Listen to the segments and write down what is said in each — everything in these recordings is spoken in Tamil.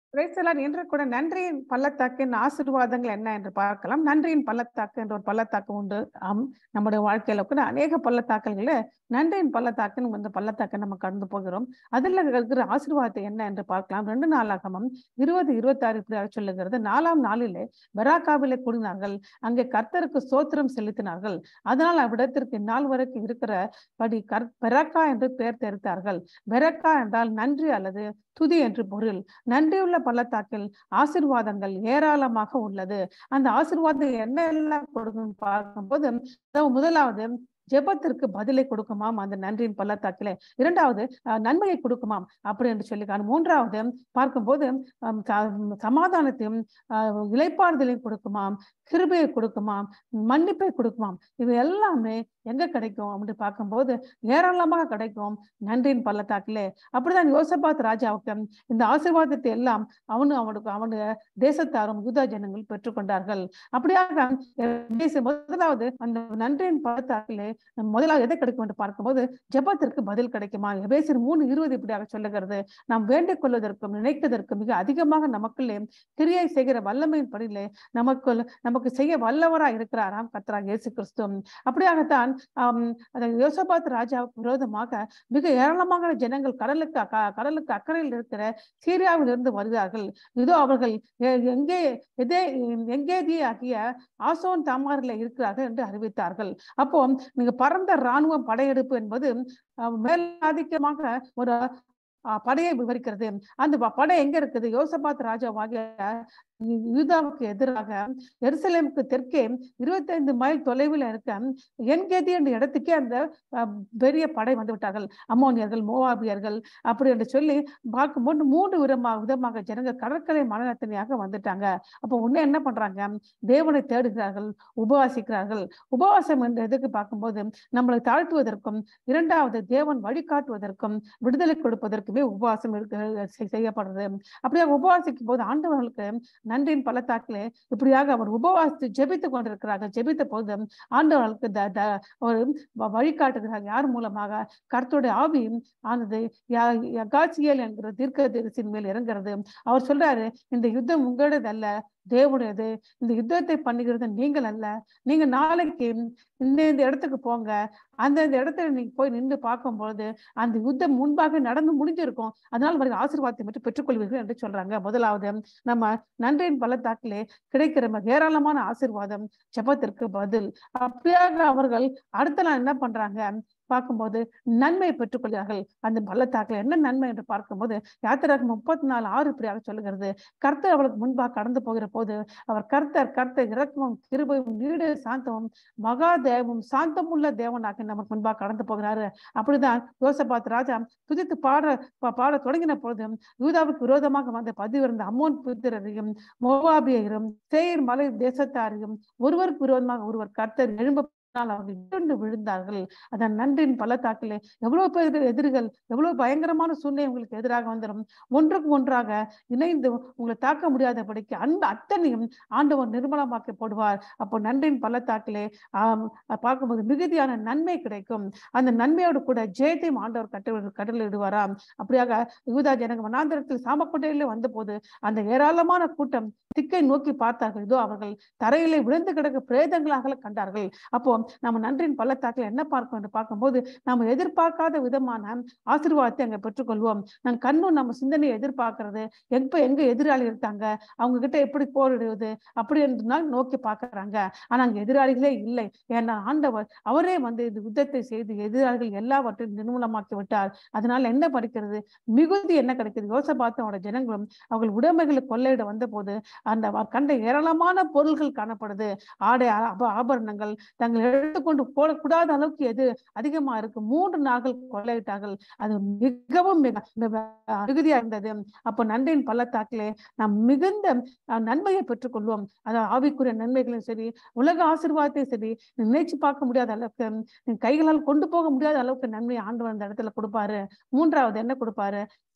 பிரைசலான் என்று கூட நன்றியின் பள்ளத்தாக்கின் ஆசீர்வாதங்கள் என்ன என்று பார்க்கலாம் நன்றியின் பள்ளத்தாக்கு என்ற ஒரு பள்ளத்தாக்கு உண்டு ஆம் நம்முடைய வாழ்க்கையில கூட அநேக பள்ளத்தாக்கல்கள நன்றியின் பள்ளத்தாக்குன்னு இந்த பள்ளத்தாக்கை நம்ம கடந்து போகிறோம் அதுல இருக்கிற ஆசீர்வாதத்தை என்ன என்று பார்க்கலாம் ரெண்டு நாளாகமும் இருபது இருபத்தாறு இப்படி சொல்லுகிறது நாலாம் நாளிலே பெராக்காவிலே கூடினார்கள் அங்கே கர்த்தருக்கு சோத்திரம் செலுத்தினார்கள் அதனால் அவ்விடத்திற்கு நாள் வரைக்கும் இருக்கிற படி கர் பெரக்கா என்று பெயர் தெரித்தார்கள் பெரக்கா என்றால் நன்றி அல்லது துதி என்று பொருள் நன்றியுள்ள பள்ளத்தாக்கில் ஆசிர்வாதங்கள் ஏராளமாக உள்ளது அந்த ஆசிர்வாதம் என்ன எல்லாம் கொடுக்கும் பார்க்கும்போது அதாவது முதலாவது ஜெபத்திற்கு பதிலை கொடுக்குமாம் அந்த நன்றியின் பள்ளத்தாக்கிலே இரண்டாவது அஹ், நன்மையை கொடுக்குமாம் அப்படி என்று சொல்லி மூன்றாவது பார்க்கும்போது ஹம், ச- சமாதானத்தையும் அஹ், இளைப்பாறுதலையும் கொடுக்குமாம் கிருபையை கொடுக்குமாம் மன்னிப்பை கொடுக்குமாம் இது எல்லாமே எங்க கிடைக்கும் அப்படின்னு பார்க்கும்போது ஏராளமாக கிடைக்கும் நன்றியின் பள்ளத்தாக்கிலே அப்படிதான் யோசபாத் ராஜாவுக்கு இந்த ஆசீர்வாதத்தை எல்லாம் அவனு அவனுக்கு அவனுடைய தேசத்தாரும் யூதா ஜனங்கள் பெற்றுக்கொண்டார்கள் அப்படியாக எபேசு முதலாவது அந்த நன்றியின் பள்ளத்தாக்கிலே முதலாவது எதை கிடைக்கும் என்று பார்க்கும்போது ஜெபத்திற்கு பதில் கிடைக்குமா எபேசியர் மூணு இருபது இப்படியாக சொல்லுகிறது நாம் வேண்டிக் கொள்வதற்கும் நினைப்பதற்கும் மிக அதிகமாக நமக்குள்ளே கிரியை செய்கிற வல்லமையின் படியிலே நமக்குள் நமக்கு செய்ய வல்லவராய் இருக்கிறாராம் கர்த்தராக இயேசு கிறிஸ்து அப்படியாகத்தான் ஆம், அந்த யோசபாத் ராஜாவுக்கு விரோதமாக மிக ஏராளமான ஜனங்கள் கடலுக்கு அக்க- கடலுக்கு அக்கறையில் இருக்கிற சீரியாவிலிருந்து வருகிறார்கள் இதோ அவர்கள் எ- எங்கே எதே எங்கேதி ஆகிய ஆசோன் தாமாரில் இருக்கிறார்கள் என்று அறிவித்தார்கள் அப்போ நீங்க பரந்த இராணுவ படையெடுப்பு என்பது அஹ், மேலாதிக்கமாக ஒரு அஹ், படையை விவரிக்கிறது அந்த ப- படை எங்க இருக்குது யோசபாத் ராஜாவாகிய யூதாவுக்கு எதிராக எருசலேமுக்கு தெற்கே இருபத்தைந்து மைல் தொலைவில் இருக்க என்கேதி என்ற இடத்துக்கே அந்த அஹ், பெரிய படை வந்து விட்டார்கள் அம்மோனியர்கள் மோவாபியர்கள் அப்படி என்று சொல்லி பார்க்கும்போது மூன்று விதமாக விதமாக ஜனங்கள் கடற்கரை மனநத்தனையாக வந்துட்டாங்க அப்போ உடனே என்ன பண்றாங்க தேவனை தேடுகிறார்கள் உபவாசிக்கிறார்கள் உபவாசம் என்று எதுக்கு பார்க்கும்போது நம்மளை தாழ்த்துவதற்கும் இரண்டாவது தேவன் வழிகாட்டுவதற்கும் விடுதலை கொடுப்பதற்குமே உபவாசம் இருக்க செய்- செய்யப்படுறது அப்படியே உபவாசிக்கும் போது ஆண்டவர்களுக்கு நன்றியின் பள்ளத்தாக்கிலே இப்படியாக அவர் உபவாசித்து ஜெபித்துக் கொண்டிருக்கிறார்கள் ஜெபித்த போது ஆண்டவர்களுக்கு த- த- ஒரு வ- வழிகாட்டுகிறார் யார் மூலமாக கர்த்தருடைய ஆவியும் ஆனது யா- யகாசியேல் என்கிற தீர்க்க தரிசின் மேல் இறங்குறது அவர் சொல்றாரு இந்த யுத்தம் உங்களுடையது அல்ல தேவனுடையது இந்த யுத்தத்தை பண்ணுகிறது நீங்கள் அல்ல நீங்க நாளைக்கு இந்த இந்த இடத்துக்கு போங்க அந்த இந்த இடத்துல நீங்க போய் நின்று பார்க்கும்பொழுது அந்த யுத்தம் முன்பாக நடந்து முடிஞ்சிருக்கும் அதனால் அவர்கள் ஆசீர்வாதத்தை மட்டும் பெற்றுக்கொள்வீர்கள் என்று சொல்றாங்க முதலாவது நம்ம நன்றியின் பள்ளத்தாக்கிலே கிடைக்கிற மிக ஏராளமான ஆசீர்வாதம் ஜெபத்திற்கு பதில் அப்படியாக அவர்கள் அடுத்த நாள் என்ன பண்றாங்க பார்க்கும்போது நன்மை பெற்றுக்கொள்கிறார்கள் அந்த பள்ளத்தாக்கில் என்ன நன்மை என்று பார்க்கும்போது யாத்திராக முப்பத்தி நாலு ஆறு இப்படியாக சொல்லுகிறது கர்த்தர் அவளுக்கு முன்பாக கடந்து போகிற போது அவர் கர்த்தர் கர்த்தர் இரக்கமும் கிருபையும் நீடு சாந்தமும் மகா தேவமும் சாந்தமுள்ள தேவனாக நமக்கு முன்பாக கடந்து போகிறாரு அப்படிதான் யோசபாத் ராஜா துதித்து பாட பா- பாட தொடங்கின பொழுது யூதாவுக்கு விரோதமாக வந்த பதிவிருந்த அம்மோன் புத்திரரையும் மோவாபியரும் சேயர் மலை தேசத்தாரையும் ஒருவருக்கு விரோதமாக ஒருவர் கர்த்தர் எழும்ப அவர்கள் இருந்து விழுந்தார்கள் அதன் நன்றின் பள்ளத்தாக்கிலே எவ்வளவு பேர் எதிரிகள் எவ்வளவு பயங்கரமான சூழ்நிலை உங்களுக்கு எதிராக வந்துடும் ஒன்றுக்கு ஒன்றாக இணைந்து உங்களை தாக்க முடியாதபடிக்கு அந்த அத்தனையும் ஆண்டவர் நிர்மலமாக்கி போடுவார் அப்போ நன்றின் பள்ளத்தாக்கிலே ஆம், பார்க்கும்போது மிகுதியான நன்மை கிடைக்கும் அந்த நன்மையோடு கூட ஜெயத்தையும் ஆண்டவர் கட்ட கடலிடுவாராம் அப்படியாக யூதா ஜனங்க வனாந்திரத்தில் சாமக்கோட்டையிலே வந்தபோது அந்த ஏராளமான கூட்டம் திக்கை நோக்கி பார்த்தார்கள் இதோ அவர்கள் தரையிலே விழுந்து கிடக்க பிரேதங்களாக கண்டார்கள் அப்போ நம்ம நன்றியின் பள்ளத்தாக்கில் என்ன பார்க்கணும் என்று பார்க்கும்போது நம்ம எதிர்பார்க்காத விதமான ஆசீர்வாதத்தை அங்க பெற்றுக்கொள்வோம் நம் கண்ணும் நம்ம சிந்தனையை எதிர்பார்க்கிறது எப்ப எங்க எதிராளி இருக்காங்க அவங்க கிட்ட எப்படி போரிடுவது அப்படி என்றால் நோக்கி பார்க்கறாங்க ஆனா அங்க எதிராளிகளே இல்லை ஏன்னா ஆண்டவர் அவரே வந்து இந்த யுத்தத்தை செய்து எதிராளிகள் எல்லாவற்றையும் நிர்மூலமாக்கி விட்டார் அதனால என்ன படிக்கிறது மிகுதி என்ன கிடைக்குது யோசபாத்தோட ஜனங்களும் அவர்கள் உடைமைகளை கொள்ளையிட வந்த போது அந்த அவர் கண்ட ஏராளமான பொருள்கள் காணப்படுது ஆடை ஆப- ஆபரணங்கள் தங்கள் எடுத்துக்கொண்டு போடக்கூடாத அளவுக்கு எது அதிகமா இருக்கு மூன்று நாட்கள் கொள்ளையிட்டார்கள் அது மிகவும் மிக மிக மிகுதியா இருந்தது அப்போ நன்றியின் பள்ளத்தாக்கிலே நாம் மிகுந்த அஹ், நன்மையை பெற்றுக்கொள்வோம் அதாவது ஆவிக்குரிய நன்மைகளையும் சரி உலக ஆசீர்வாதத்தையும் சரி நினைச்சு பார்க்க முடியாத அளவுக்கு நீ கைகளால் கொண்டு போக முடியாத அளவுக்கு நன்மையை ஆண்டவர் அந்த இடத்துல கொடுப்பாரு மூன்றாவது என்ன கொடுப்பாரு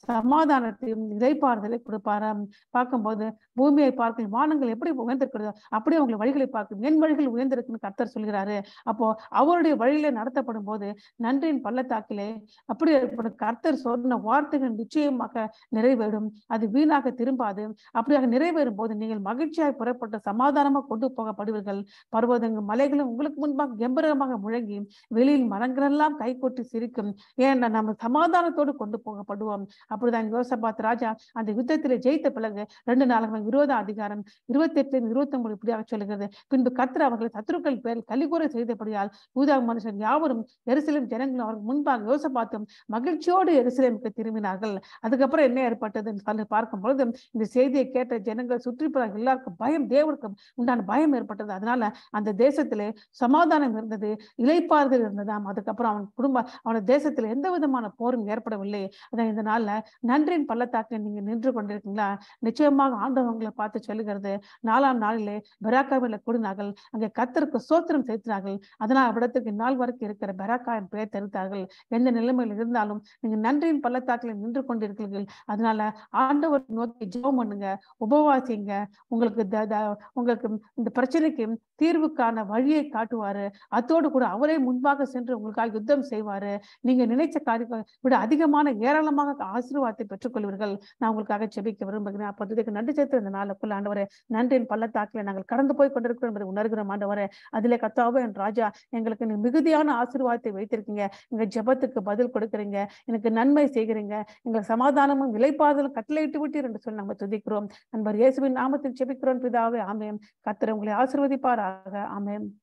சமாதானத்தையும் இதைப்பாறுதலை கொடுப்பாராம் பார்க்கும்போது பூமியை பார்க்கும் வானங்கள் எப்படி உயர்ந்திருக்கிறதோ அப்படியே உங்களை வழிகளை பார்க்கும் என் வழிகள் உயர்ந்திருக்குன்னு கர்த்தர் சொல்கிறாரு அப்போ அவருடைய வழியில நடத்தப்படும் போது நன்றியின் பள்ளத்தாக்கிலே அப்படி ஏற்படும் கர்த்தர் சொன்ன வார்த்தைகள் நிச்சயமாக நிறைவேறும் அது வீணாக திரும்பாது அப்படியாக நிறைவேறும் போது நீங்கள் மகிழ்ச்சியாய் புறப்பட்டு சமாதானமாக கொண்டு போகப்படுவீர்கள் பர்வதங்கள் மலைகளும் உங்களுக்கு முன்பாக கம்பீரமாக முழங்கி வெளியில் மரங்களெல்லாம் கை கொட்டி சிரிக்கும் ஏன்னா நம்ம சமாதானத்தோடு கொண்டு போகப்படுவோம் அப்படிதான் யோசபாத் ராஜா அந்த யுத்தத்திலே ஜெயித்த பிறகு ரெண்டு நாளுக்கு விரோத அதிகாரம் இருபத்தி எட்டு இருபத்தி ஒன்பது இப்படியாக சொல்லுகிறது பின்பு கர்த்தர் அவர்களை சத்துருக்கள் பேரில் கலிகூற செய்தபடியால் யூதா மனுஷன் யாவரும் எருசலேம் ஜனங்களும் அவருக்கு முன்பாக யோசபாத்தும் மகிழ்ச்சியோடு எருசலேமுக்கு திரும்பினார்கள் அதுக்கப்புறம் என்ன ஏற்பட்டதுன்னு சொல்லி பார்க்கும் பொழுது இந்த செய்தியை கேட்ட ஜனங்கள் சுற்றிப்புற எல்லாருக்கும் பயம் தேவனுக்கு உண்டான பயம் ஏற்பட்டது அதனால அந்த தேசத்திலே சமாதானம் இருந்தது இலைப்பாறுதல் இருந்ததாம் அதுக்கப்புறம் அவன் குடும்ப அவன தேசத்துல எந்த விதமான போரும் ஏற்படவில்லை அதான் இந்த நாள்ல நன்றியின் பள்ளத்தாக்கில் நீங்க நின்று கொண்டிருக்கீங்களா நிச்சயமாக ஆண்டவர் உங்களை பார்த்து சொல்லுகிறது நாலாம் நாளிலே பெராக்காவில கூடினார்கள் அங்கே கத்தருக்கு சோத்திரம் செலுத்தினார்கள் அதனால் அவ்விடத்துக்கு நாள் வரைக்கும் இருக்கிற பெராக்காயின் பெயர் தெரிவித்தார்கள் எந்த நிலைமையில் இருந்தாலும் நீங்க நன்றியின் பள்ளத்தாக்கில் நின்று கொண்டிருக்கிறீர்கள் அதனால ஆண்டவர் நோக்கி ஜெபம் பண்ணுங்க உபவாசிங்க உங்களுக்கு த- த- உங்களுக்கு இந்த பிரச்சனைக்கு தீர்வுக்கான வழியை காட்டுவாரு அத்தோடு கூட அவரே முன்பாக சென்று உங்களுக்காக யுத்தம் செய்வாரு நீங்க நினைச்ச காரியம் விட அதிகமான ஏராளமாக ஆசீர்வாதத்தை பெற்றுக்கொள்வீர்கள் நான் உங்களுக்காக செபிக்க விரும்புகிறேன் அப்ப இதுக்கு நன்றி சேர்த்து இந்த நாளுக்குள்ள ஆண்டவரே நன்றியின் பள்ளத்தாக்கில் நாங்கள் கடந்து போய் கொண்டிருக்கிறோம் என்பதை உணர்கிறோம் ஆண்டவரே அதிலே கத்தாவே என் ராஜா எங்களுக்கு நீ மிகுதியான ஆசீர்வாதத்தை வைத்திருக்கீங்க எங்க ஜெபத்துக்கு பதில் கொடுக்குறீங்க எனக்கு நன்மை செய்கிறீங்க எங்கள் சமாதானமும் விலைப்பாதலும் கட்டளையிட்டு விட்டீர் என்று சொல்லி நம்ம துதிக்கிறோம் நண்பர் இயேசுவின் நாமத்தில் ஜெபிக்கிறோம் பிதாவே ஆமென் கர்த்தர் உங்களை ஆசீர்வதிப்பாராக ஆமென்